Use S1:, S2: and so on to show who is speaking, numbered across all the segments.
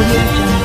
S1: audio jungle.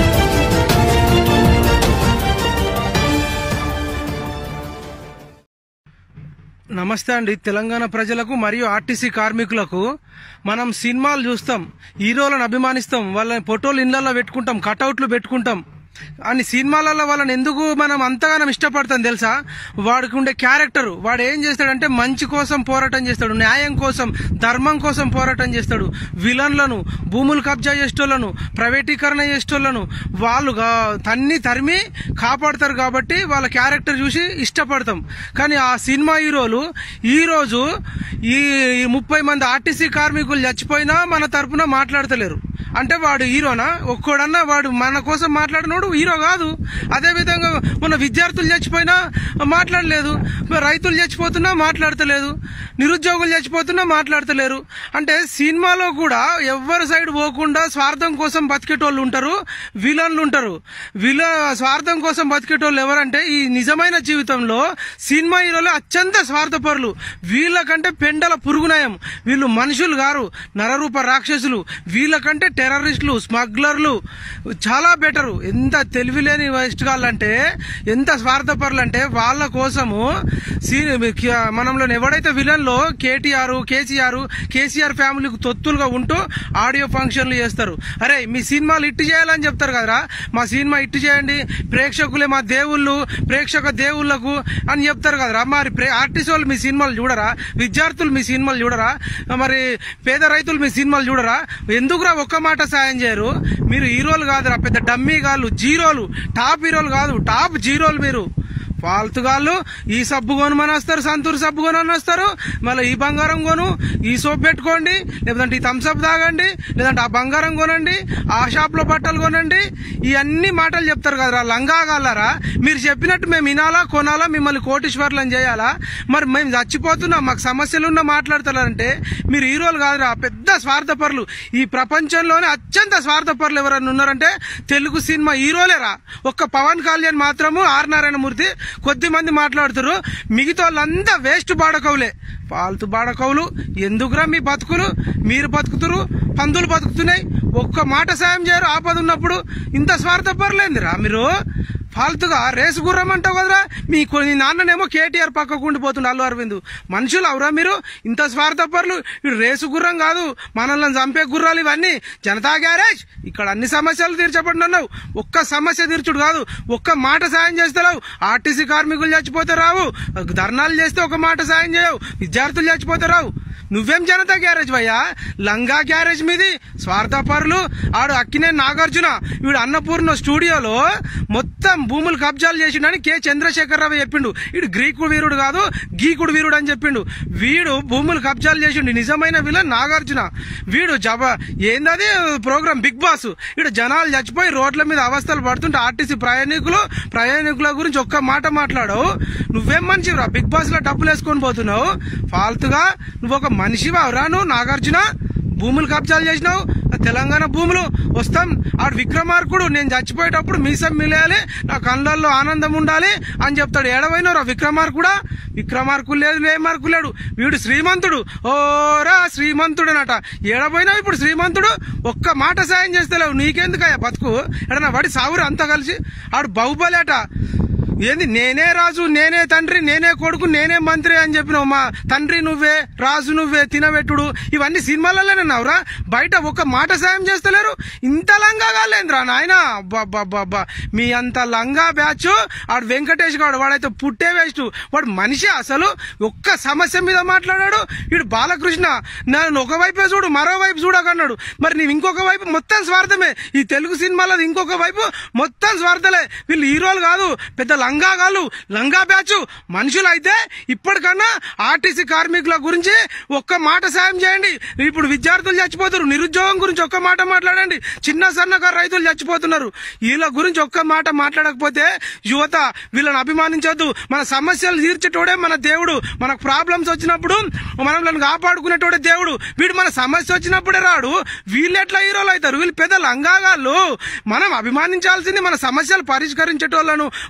S2: నమస్తే అండి తెలంగాణ ప్రజలకు మరియు ఆర్టీసీ కార్మికులకు మనం సినిమాలు చూస్తాం హీరోలను అభిమానిస్తాం వాళ్ళని ఫోటోలు ఇళ్లలో పెట్టుకుంటాం కటౌట్లు పెట్టుకుంటాం అని సినిమాలలో వాళ్ళని ఎందుకు మనం అంతగానం ఇష్టపడతాం తెలుసా వాడికి ఉండే క్యారెక్టర్ వాడు ఏం చేస్తాడంటే మంచి కోసం పోరాటం చేస్తాడు న్యాయం కోసం ధర్మం కోసం పోరాటం చేస్తాడు విలన్లను భూములు కబ్జా చేసేటోళ్లను ప్రైవేటీకరణ చేసేటోళ్లను వాళ్ళు గా- తన్ని తరిమి కాపాడతారు కాబట్టి వాళ్ళ క్యారెక్టర్ చూసి ఇష్టపడతాం కానీ ఆ సినిమా హీరోలు ఈ రోజు ఈ ఈ ముప్పై మంది ఆర్టీసీ కార్మికులు చచ్చిపోయినా మన తరపున మాట్లాడతలేరు అంటే వాడు హీరోనా ఒక్కడన్నా వాడు మన కోసం మాట్లాడినోడు హీరో కాదు అదే విధంగా మన విద్యార్థులు చచ్చిపోయినా మాట్లాడలేదు రైతులు చచ్చిపోతున్నా మాట్లాడతలేదు నిరుద్యోగులు చచ్చిపోతున్నా మాట్లాడతలేరు అంటే సినిమాలో కూడా ఎవరి సైడ్ పోకుండా స్వార్థం కోసం బతికేటోళ్ళు ఉంటారు విలన్లు ఉంటారు విల స్వార్థం కోసం బతికేటోళ్ళు ఎవరంటే ఈ నిజమైన జీవితంలో సినిమా హీరోలు అత్యంత స్వార్థపరులు వీళ్ళకంటే పెండల పురుగునయం వీళ్ళు మనుషులు గారు నరరూప రాక్షసులు వీళ్ళకంటే టెర్రరిస్టులు స్మగ్లర్లు చాలా బెటరు ఎంత తెలివిలేని అంటే ఎంత స్వార్థపరులు అంటే వాళ్ళ కోసము సీ- మనంలో ఎవడైతే విలన్లో కేటీఆర్ కేసీఆర్ కేసీఆర్ ఫ్యామిలీకి తొత్తులుగా ఉంటూ ఆడియో ఫంక్షన్లు చేస్తారు అరే మీ సినిమాలు ఇట్టు చేయాలని చెప్తారు కదరా మా సినిమా ఇట్టు చేయండి ప్రేక్షకులే మా దేవుళ్ళు ప్రేక్షక దేవుళ్ళకు అని చెప్తారు కదరా మరి ప్రే ఆర్టిస్ట్ వాళ్ళు మీ సినిమాలు చూడరా విద్యార్థులు మీ సినిమాలు చూడరా మరి పేద రైతులు మీ సినిమాలు చూడరా ఎందుకురా ఒక్క మాట సాయం చేయరు మీరు హీరోలు కాదురా పెద్ద డమ్మీ గాళ్ళు జీరోలు టాప్ హీరోలు కాదు టాప్ జీరోలు మీరు ఫాల్తుగాళ్ళు ఈ సబ్బు కొనమని వస్తారు సంతూర్ సబ్బు కొనని వస్తారు మళ్ళీ ఈ బంగారం కొను ఈ సోప్ పెట్టుకోండి లేదంటే ఈ థమ్స్అప్ తాగండి లేదంటే ఆ బంగారం కొనండి ఆ షాప్ లో బట్టలు కొనండి ఇవన్నీ మాటలు చెప్తారు కదరా లంగాగలరా మీరు చెప్పినట్టు మేము వినాలా కొనాలా మిమ్మల్ని కోటీశ్వర్లను చేయాలా మరి మేము చచ్చిపోతున్నాం మాకు సమస్యలు ఉన్నా మాట్లాడతారంటే మీరు హీరోలు కాదురా పెద్ద స్వార్థపరులు ఈ ప్రపంచంలోనే అత్యంత స్వార్థపరులు ఎవరైనా ఉన్నారంటే తెలుగు సినిమా హీరోలేరా ఒక్క పవన్ కళ్యాణ్ మాత్రము ఆర్ నారాయణమూర్తి కొద్ది మంది మాట్లాడుతారు మిగతా వాళ్ళంతా వేస్ట్ బాడకవులే పాల్తు బాడకవులు ఎందుకురా మీ బతుకులు మీరు బతుకుతురు పందులు బతుకుతున్నాయి ఒక్క మాట సాయం చేయరు ఆపద ఉన్నప్పుడు ఇంత స్వార్థపరులేందిరా మీరు ఫాల్తుగా రేసు గుర్రం అంటావు కదరా మీ కొ- మీ నాన్ననేమో కేటీఆర్ పక్కకు ఉండిపోతుండు అల్లు అరవింద్ మనుషులు అవరా మీరు ఇంత స్వార్థపరులు ఇటు రేసు గుర్రం కాదు మనల్ని చంపే గుర్రాలు ఇవన్నీ జనతా గ్యారేజ్ ఇక్కడ అన్ని సమస్యలు తీర్చబడినావు ఒక్క సమస్య తీర్చుడు కాదు ఒక్క మాట సాయం చేస్తలేవు ఆర్టీసీ కార్మికులు చచ్చిపోతే రావు ధర్నాలు చేస్తే ఒక మాట సాయం చేయవు విద్యార్థులు చచ్చిపోతే రావు నువ్వేం జనతా గ్యారేజ్ భయ్యా లంగా గ్యారేజ్ మీది స్వార్థపరులు ఆడు అక్కినే నాగార్జున వీడు అన్నపూర్ణ స్టూడియోలో మొత్తం భూములు కబ్జాలు చేసిండని కె చంద్రశేఖర్ రావు చెప్పిండు వీడు గ్రీకు వీరుడు కాదు గీకుడు వీరుడు అని చెప్పిండు వీడు భూములు కబ్జాలు చేసిండు నిజమైన విలన్ నాగార్జున వీడు జబ ఏందది ప్రోగ్రామ్ బిగ్ బాస్ వీడు జనాలు చచ్చిపోయి రోడ్ల మీద అవస్థలు పడుతుంటే ఆర్టీసీ ప్రయాణికులు ప్రయాణికుల గురించి ఒక్క మాట మాట్లాడవు నువ్వేం మనిషిరా బిగ్ బాస్ లో డబ్బులు వేసుకొని పోతున్నావు ఫాల్తుగా నువ్వు ఒక మనిషివా రాను నాగార్జున భూములు కబ్జాలు చేసినావు ఆ తెలంగాణ భూములు వస్తాం ఆడు విక్రమార్కుడు నేను చచ్చిపోయేటప్పుడు మీసం మిలేయాలి నా కళ్ళల్లో ఆనందం ఉండాలి అని చెప్తాడు ఏడవైనరా విక్రమార్కుడా విక్రమార్కులు లేదు ఏ మార్కు లేడు వీడు శ్రీమంతుడు ఓరా శ్రీమంతుడునట ఏడపోయినావు ఇప్పుడు శ్రీమంతుడు ఒక్క మాట సాయం చేస్తలేవు నీకెందుకయ్యా బతుకు ఎడనా వాడి సావురు అంతా కలిసి ఆడు బాహుబలి అట ఏంది నేనే రాజు నేనే తండ్రి నేనే కొడుకు నేనే మంత్రి అని చెప్పినావు మా తండ్రి నువ్వే రాజు నువ్వే తినబెట్టుడు ఇవన్నీ సినిమాలలోనే నవ్వురా బయట ఒక్క మాట సాయం చేస్తలేరు ఇంత లంగా కాలేంద్రా నాయన అబ్బా మీ అంత లంగా బ్యాచ్ ఆడు వెంకటేష్ గాడు వాడైతే పుట్టే వేస్ట్ వాడు మనిషి అసలు ఒక్క సమస్య మీద మాట్లాడాడు వీడు బాలకృష్ణ నన్ను ఒకవైపే చూడు మరోవైపు చూడకన్నాడు మరి నీవు ఇంకొక వైపు మొత్తం స్వార్థమే ఈ తెలుగు సినిమాలో ఇంకొక వైపు మొత్తం స్వార్థలే వీళ్ళు హీరోలు కాదు పెద్ద లంగాగాళ్ళు లంగా బ్యాచ్ మనుషులు అయితే ఇప్పటికన్నా ఆర్టీసీ కార్మికుల గురించి ఒక్క మాట సాయం చేయండి ఇప్పుడు విద్యార్థులు చచ్చిపోతారు నిరుద్యోగం గురించి ఒక్క మాట మాట్లాడండి చిన్న సన్నకారు రైతులు చచ్చిపోతున్నారు వీళ్ళ గురించి ఒక్క మాట మాట్లాడకపోతే యువత వీళ్ళని అభిమానించొద్దు మన సమస్యలు తీర్చేటోడే మన దేవుడు మనకు ప్రాబ్లమ్స్ వచ్చినప్పుడు మనల్ని కాపాడుకునేటోడే దేవుడు వీడు మన సమస్య వచ్చినప్పుడే రాడు వీళ్ళు ఎట్లా హీరోలు అవుతారు వీళ్ళు పెద్ద లంగాగాళ్ళు మనం అభిమానించాల్సింది మన సమస్యలు పరిష్కరించేటోళ్ళను మనకు సమస్య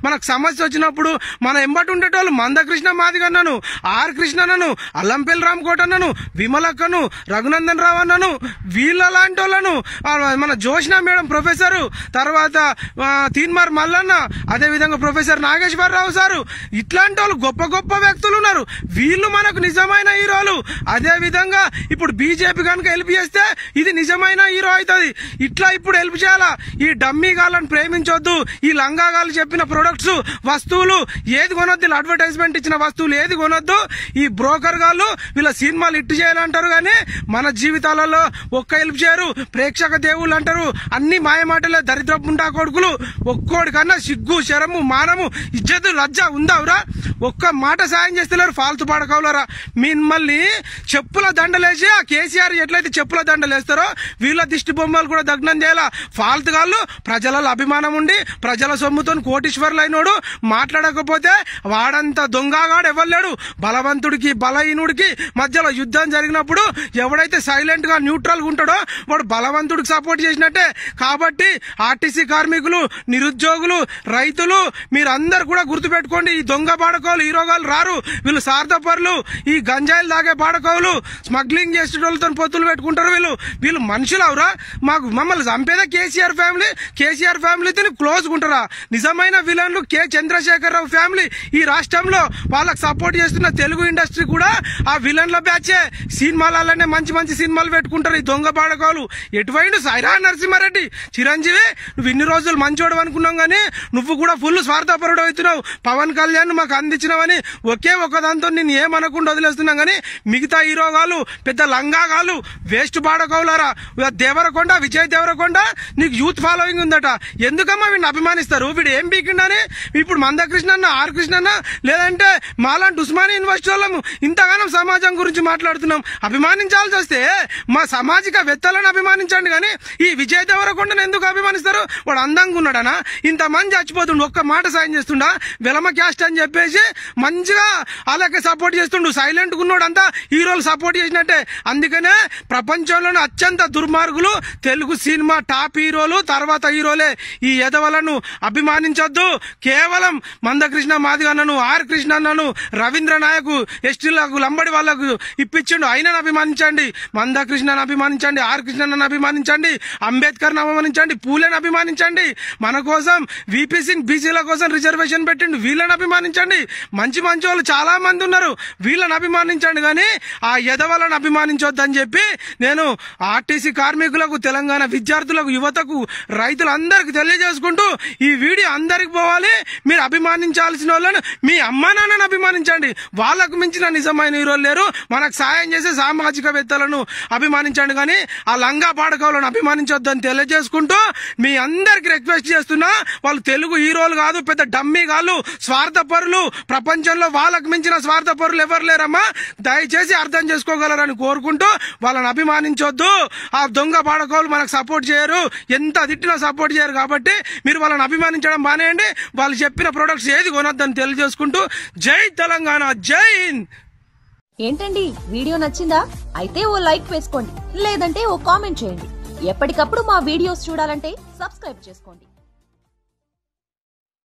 S2: సమస్య వచ్చినప్పుడు మన ఎంబటి ఉండేటోళ్ళు మందకృష్ణ మాదిగన్నను ఆర్ కృష్ణనను అల్లంపల్లి రామకోట అన్నను విమలక్కను రఘునందన్ రావు అన్నను వీళ్ళ లాంటి వాళ్ళను ఆ, మన జోష్న మేడం ప్రొఫెసర్ తర్వాత ఆ, తీన్మార్ మల్లన్న అదే విధంగా ప్రొఫెసర్ నాగేశ్వరరావు సారు ఇట్లాంటి వాళ్ళు గొప్ప గొప్ప వ్యక్తులు ఉన్నారు వీళ్ళు మనకు నిజమైన హీరోలు అదే విధంగా ఇప్పుడు బీజేపీ కనుక హెల్ప్ చేస్తే ఇది నిజమైన హీరో అవుతుంది ఇట్లా ఇప్పుడు హెల్ప్ చేయాలా ఈ డమ్మీ గాళ్ళని ప్రేమించొద్దు ఈ లంగా గాళ్ళు చెప్పిన ప్రొడక్ట్స్ వస్తువులు ఏది కొనొద్దు వీళ్ళు అడ్వర్టైజ్మెంట్ ఇచ్చిన వస్తువులు ఏది కొనొద్దు ఈ బ్రోకర్ గాళ్ళు వీళ్ళ సినిమాలు ఇట్టు చేయాలంటారు కానీ మన జీవితాలలో ఒక్క హెల్ప్ చేయరు ప్రేక్షక దేవుళ్ళు అంటారు అన్ని మాయమాటలే దరిద్ర పుండా కొడుకులు ఒక్కోడి కన్నా సిగ్గు శరము మానము ఇజ్జతు లజ్జ ఉందావురా ఒక్క మాట సాయం చేస్తలేరు ఫాల్తు పాడకవులరా మిమ్మల్ని చెప్పుల దండలేసి ఆ కేసీఆర్ ఎట్లయితే చెప్పుల దండలు వేస్తారో వీళ్ళ దిష్టి బొమ్మలు కూడా దగ్నం చేయాలా ఫాల్తు గాళ్ళు ప్రజలలో అభిమానం ఉండి ప్రజల సొమ్ముతో కోటీశ్వర్లు అయినోడు మాట్లాడకపోతే వాడంత దొంగగాడు ఎవరు బలవంతుడికి బలహీనుడికి మధ్యలో యుద్ధం జరిగినప్పుడు ఎవడైతే సైలెంట్ గా న్యూట్రల్ గా ఉంటాడో వాడు బలవంతుడికి సపోర్ట్ చేసినట్టే కాబట్టి ఆర్టీసీ కార్మికులు నిరుద్యోగులు రైతులు మీరందరు కూడా గుర్తుపెట్టుకోండి ఈ దొంగ బాడకోలు హీరోగాలు రారు వీళ్ళు సార్థపరులు ఈ గంజాయిలు తాగే బాడకోవులు స్మగ్లింగ్ చేసే వాళ్ళతో పొత్తులు పెట్టుకుంటారు వీళ్ళు వీళ్ళు మనుషులు అవరా మాకు మమ్మల్ని చంపేదా కేసీఆర్ ఫ్యామిలీ కేసీఆర్ ఫ్యామిలీతో క్లోజ్ ఉంటారా నిజమైన విలన్లు కె చంద్రశేఖరరావు ఫ్యామిలీ ఈ రాష్ట్రంలో వాళ్ళకి సపోర్ట్ చేస్తున్న తెలుగు ఇండస్ట్రీ కూడా ఆ విలన్ల బ్యాచే సినిమాలలోనే మంచి మంచి సినిమాలు పెట్టుకుంటారు ఈ దొంగ బాడకోలు ఎటువైండు సైరా నరసింహారెడ్డి చిరంజీవి నువ్వు ఇన్ని రోజులు మంచోడు అనుకున్నాం గానీ నువ్వు కూడా ఫుల్ స్వార్థపరుడు అవుతున్నావు పవన్ కళ్యాణ్ మాకు అందించినవని ఒకే ఒక దాంతో నేను ఏమనకుండా వదిలేస్తున్నాం గానీ మిగతా హీరోగాలు పెద్ద లంగాగాలు వేస్ట్ బాడకోవులారా దేవరకొండ విజయ్ దేవరకొండ నీకు యూత్ ఫాలోయింగ్ ఉందట ఎందుకమ్మా వీడిని అభిమానిస్తారు వీడు ఏం బీకిండని ఇప్పుడు మందకృష్ణ అన్న ఆర్ కృష్ణ అన్న లేదంటే మాలాంటి ఉస్మానియా యూనివర్సిటీ వాళ్ళము ఇంతగానం సమాజం గురించి మాట్లాడుతున్నాం అభిమానించాల్సి వస్తే మా సామాజిక వెత్తలను అభిమానించండి కానీ ఈ విజయ్ దేవరకొండను ఎందుకు అభిమానిస్తారు వాడు అందంగా ఉన్నాడనా ఇంత మంది చచ్చిపోతుండు ఒక్క మాట సాయం చేస్తుండా వెలమ క్యాస్ట్ అని చెప్పేసి మంచిగా వాళ్ళకి సపోర్ట్ చేస్తుండు సైలెంట్ ఉన్నాడు అంతా హీరోలు సపోర్ట్ చేసినట్టే అందుకనే ప్రపంచంలోనే అత్యంత దుర్మార్గులు తెలుగు సినిమా టాప్ హీరోలు తర్వాత హీరోలే ఈ ఎదవలను అభిమానించొద్దు కేవలం మందకృష్ణ మాదిగన్నను ఆర్ కృష్ణ అన్నను రవీంద్ర నాయకు ఎస్టీలకు లంబడి వాళ్ళకు ఇప్పించిండు ఆయనను అభిమానించండి మందకృష్ణను అభిమానించండి ఆర్ కృష్ణను అభిమానించండి అంబేద్కర్ అభిమానించండి పూలేని అభిమానించండి మన కోసం విపి సింగ్ బీసీల కోసం రిజర్వేషన్ పెట్టిండు వీళ్ళని అభిమానించండి మంచి మంచి వాళ్ళు చాలా మంది ఉన్నారు వీళ్ళని అభిమానించండి కానీ ఆ ఎదవలను అభిమానించొద్దని చెప్పి నేను ఆర్టీసీ కార్మికులకు తెలంగాణ విద్యార్థులకు యువతకు రైతులందరికీ తెలియజేసుకుంటూ ఈ వీడియో అందరికి పోవాలి మీరు అభిమానించాల్సిన వాళ్ళను మీ అమ్మా నాన్నను అభిమానించండి వాళ్ళకు మించిన నిజమైన హీరోలు లేరు మనకు సాయం చేసే సామాజికవేత్తలను అభిమానించండి కానీ ఆ లంగా పాడకవులను అభిమానించొద్దని తెలియజేసుకుంటూ మీ అందరికి రిక్వెస్ట్ చేస్తున్నా వాళ్ళు తెలుగు హీరోలు కాదు పెద్ద డమ్మీ కాళ్ళు స్వార్థపరులు ప్రపంచంలో వాళ్ళకు మించిన స్వార్థపరులు ఎవరు లేరమ్మా దయచేసి అర్థం చేసుకోగలరని కోరుకుంటూ వాళ్ళని అభిమానించొద్దు ఆ దొంగ పాడకోలు మనకు సపోర్ట్ చేయరు ఎంత తిట్టినా సపోర్ట్ చేయరు కాబట్టి మీరు వాళ్ళని అభిమానించడం మానేయండి వాళ్ళు చెప్పిన ప్రొడక్ట్స్ ఏది కొనొద్దని తెలియజేసుకుంటూ జై తెలంగాణ జై హింద్
S1: ఏంటండి వీడియో నచ్చిందా అయితే ఓ లైక్ వేసుకోండి లేదంటే ఓ కామెంట్ చేయండి ఎప్పటికప్పుడు మా వీడియోస్ చూడాలంటే సబ్స్క్రైబ్ చేసుకోండి